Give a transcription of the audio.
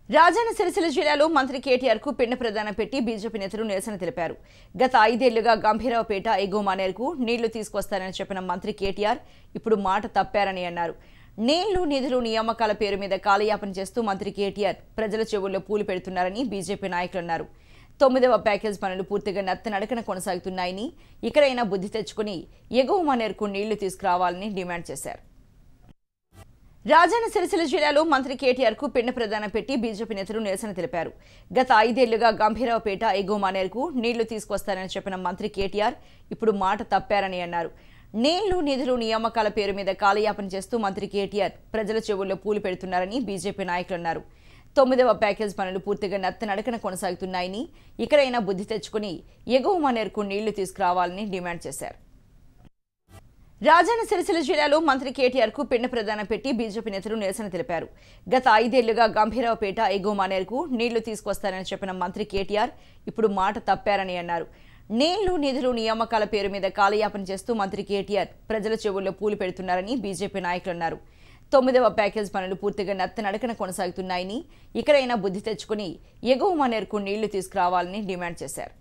రాజన్న సిరిసిల్ల జిల్లాలో మంత్రి కేటీఆర్ కు పిండ ప్రదానం పెట్టి బీజేపీ నేతలు నిరసన తెలిపారు గత ఐదేళ్లుగా గంభీరావుపేట ఎగువ మానేరుకు నీళ్లు తీసుకొస్తారని చెప్పిన మంత్రి కేటీఆర్ ఇప్పుడు మాట తప్పారని అన్నారు నీళ్లు నిధులు నియామకాల పేరు మీద కాలయాపన చేస్తూ మంత్రి కేటీఆర్ ప్రజల చెవుల్లో పూలు పెడుతున్నారని బీజేపీ నాయకులు అన్నారు తొమ్మిదవ ప్యాకేజ్ పనులు పూర్తిగా నత్త నడకన కొనసాగుతున్నాయని ఇకడైనా బుద్ధి తెచ్చుకుని ఎగువ మానేరుకు నీళ్లు తీసుకురావాలని డిమాండ్ చేశారు రాజన్న సిరిసిల్ల జిల్లాలో మంత్రి కేటీఆర్ కు పిండ ప్రదానం పెట్టి బీజేపీ నేతలు నిరసన తెలిపారు గత ఐదేళ్లుగా గంభీరావుపేట ఎగువ మానేరుకు నీళ్లు తీసుకొస్తారని చెప్పిన మంత్రి కేటీఆర్ ఇప్పుడు మాట తప్పారని అన్నారు నీళ్లు నిధులు నియామకాల పేరు మీద కాలయాపన చేస్తూ మంత్రి కేటీఆర్ ప్రజల చెవుల్లో పూలు పెడుతున్నారని బీజేపీ నాయకులు అన్నారు తొమ్మిదవ ప్యాకేజ్ పనులు పూర్తిగా నత్త నడకన కొనసాగుతున్నాయని ఇకడైనా బుద్ధి తెచ్చుకుని ఎగువ మానేరుకు నీళ్లు తీసుకురావాలని డిమాండ్ చేశారు రాజన్న సిరిసిల్ల జిల్లాలో మంత్రి కేటీఆర్ కు పిండ ప్రదానం పెట్టి బీజేపీ నేతలు నిరసన తెలిపారు గత ఐదేళ్లుగా గంభీరావుపేట ఎగువ మానేరుకు నీళ్లు తీసుకొస్తారని చెప్పిన మంత్రి కేటీఆర్ ఇప్పుడు మాట తప్పారని అన్నారు నీళ్లు నిధులు నియామకాల పేరు మీద కాలయాపన చేస్తూ మంత్రి కేటీఆర్ ప్రజల చెవుల్లో పూలు పెడుతున్నారని బీజేపీ నాయకులు అన్నారు తొమ్మిదవ ప్యాకేజ్ పనులు పూర్తిగా నత్త నడకన కొనసాగుతున్నాయని ఇకడైనా బుద్ధి తెచ్చుకుని ఎగువ మానేరుకు నీళ్లు తీసుకురావాలని డిమాండ్ చేశారు